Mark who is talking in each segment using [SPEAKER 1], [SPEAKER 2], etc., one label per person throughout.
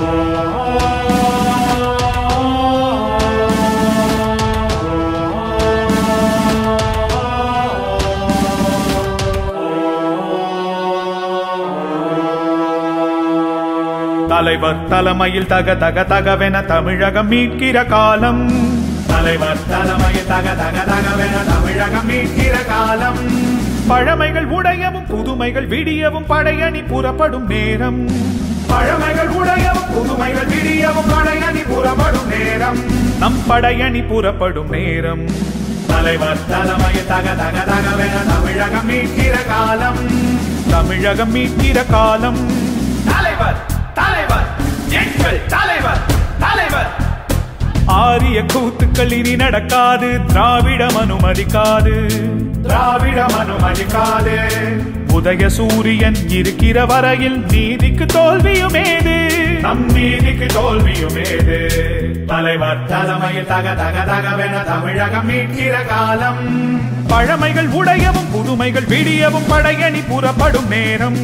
[SPEAKER 1] தலைவர் தலைமையில் தக தக தகவென தமிழகம் மீட்கிற காலம் தலைவர் தலைமையில் தக தக தகவென தமிழகம் மீட்கிற காலம் பழமைகள் உடையவும் புதுமைகள் விடியவும் படையணி புறப்படும் நேரம் பழமைகள் உடையவும் புதுமைகள் விடியவும் படையணி புறப்படும் நேரம் நம் படையணி புறப்படும் நேரம் தலைவர் தலைமையில் தக தக தகவென தமிழகம் மீட்கிற காலம் தமிழகம் மீட்கிற காலம் தலைவர் தலைவர் எங்கள் தலைவர் தலைவர் ஆரிய கூத்துக்கள் இனி நடக்காது திராவிடம் அனுமதிக்காது திராவிடம் அனுமதிக்காது உதய சூரியன் இருக்கிற வரையில் நீதிக்கு தோல்வியும் ஏது நம் நீதிக்கு தோல்வியும் ஏது தலைவர் தலைமையில் தக தக தகவென தமிழகம் மீட்கிற காலம் பழமைகள் உடையவும் புதுமைகள் விடியவும் படையணி புறப்படும் நேரம்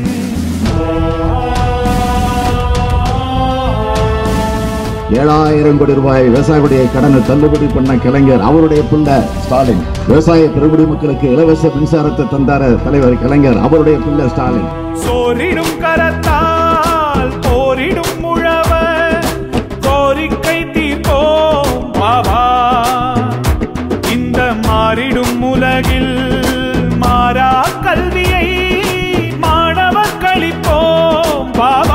[SPEAKER 2] ஏழாயிரம் கோடி ரூபாய் விவசாயிகளுடைய கடனை தள்ளுபடி பண்ண கலைஞர் அவருடைய பிள்ளை ஸ்டாலின் விவசாய பெருங்குடி மக்களுக்கு இலவச மின்சாரத்தை தந்தார தலைவர் கலைஞர் அவருடைய பிள்ளை ஸ்டாலின்
[SPEAKER 1] சோரிடும் கரத்தால் போரிடும் முழவர் கோரிக்கை தீர்ப்போம் பாபா இந்த மாறிடும் உலகில் மாறா கல்வியை மாணவர் கழிப்போம் பாபா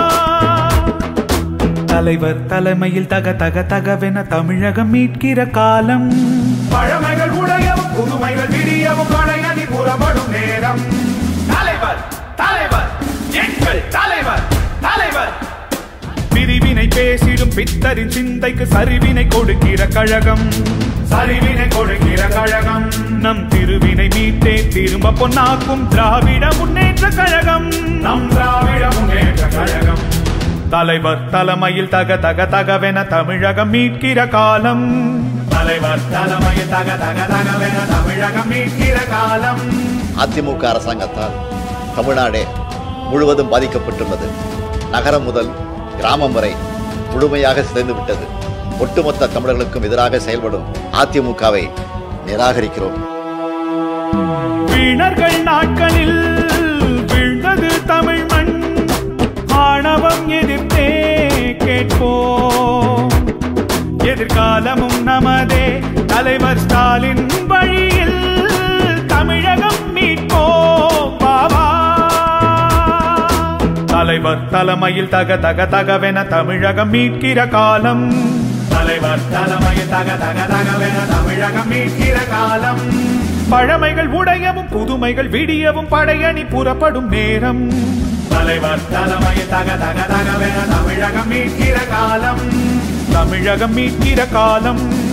[SPEAKER 1] தலைவர் தலைமையில் தக தக தகவென தமிழகம் மீட்கிற காலம் பழமைகள் உடையவும் புதுமைகள் விடியவும் படையணி புறப்படும் நேரம் தலைவர் தலைவர் எங்கள் தலைவர் தலைவர் பிரிவினை பேசிடும் பித்தரின் சிந்தைக்கு சரிவினை கொடுக்கிற கழகம் சரிவினை கொடுக்கிற கழகம் நம் திருவினை மீட்டே திரும்ப பொன்னாக்கும் திராவிட முன்னேற்ற கழகம் நம் திராவிட முன்னேற்ற கழகம் தலைவர் தலைமையில் தக தக தகவென தமிழகம் மீட்கிற காலம் தலைவர் தலைமையில் தக தக தகவென தமிழகம் மீட்கிற காலம்
[SPEAKER 3] அதிமுக அரசாங்கத்தால் தமிழ்நாடே முழுவதும் பாதிக்கப்பட்டுள்ளது நகரம் முதல் கிராமம் வரை முழுமையாக சிதைந்து விட்டது ஒட்டுமொத்த தமிழர்களுக்கும் எதிராக செயல்படும் அதிமுகவை நிராகரிக்கிறோம்
[SPEAKER 1] வீணர்கள் நாட்களில் விழுந்தது தமிழ் மண் ஆணவம் எதிர்த்தே கேட்போம் எதிர்காலமும் நமதே தலைவர் ஸ்டாலின் வழியில் தமிழகம் மீட்போம் பாபா தலைவர் தலைமையில் தக தக தகவென தமிழகம் மீட்கிற காலம் தலைவர் தலைமையில் தக தக தகவென தமிழகம் மீட்கிற காலம் பழமைகள் உடையவும் புதுமைகள் விடியவும் படையணி புறப்படும் நேரம் தலைவர் தலைமையில் தக தக தகவென தமிழகம் மீட்கிற காலம் தமிழகம் மீட்கிற காலம்